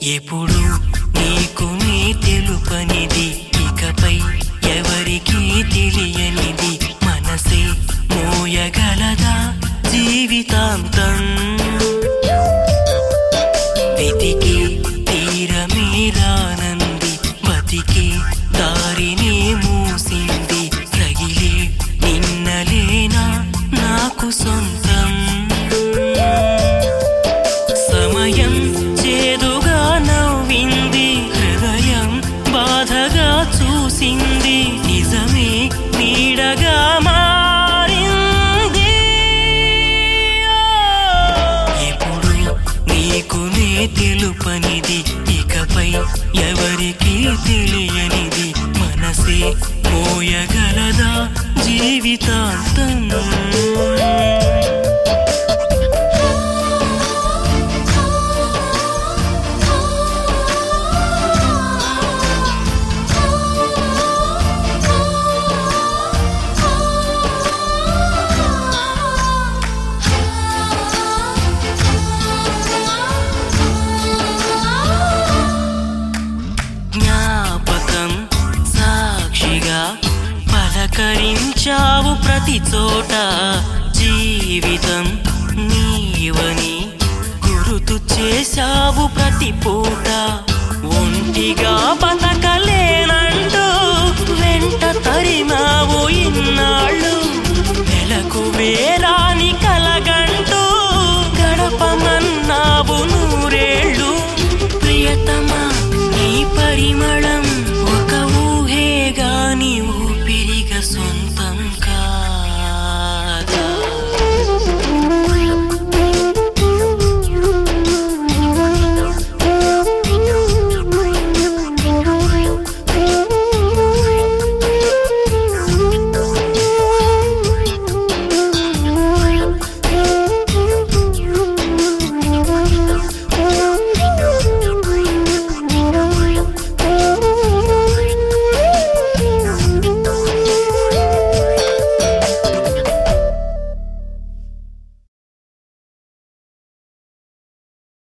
ఎప్పుడు నీకు నీ తెలుపనిది ఇకపై ఎవరికీ తెలియనిది మనసే మోయగలదా జీవితాంతం వెతికి తీరమే రానంది బతికి దారినే మూసింది రగిలే నిన్నలేనా నాకు సొంతం సమయం చేదుగా నవ్వింది హృదయం బాధగా చూసింది నిజమే నీడగా మారింది ఎప్పుడు నీకు నే తెలుపనిది ఇకపై ఎవరికీ తెలియనిది మనసే మోయగలదా జీవితాంతం జ్ఞాపకం సాక్షిగా పలకరించావు ప్రతి చోట జీవితం నీవని గురుతు చేశావు ప్రతి పూట ఒంటిగా బతకలేనంటూ వెంట తరిమావు ఇన్నాళ్ళు నెలకు వేరా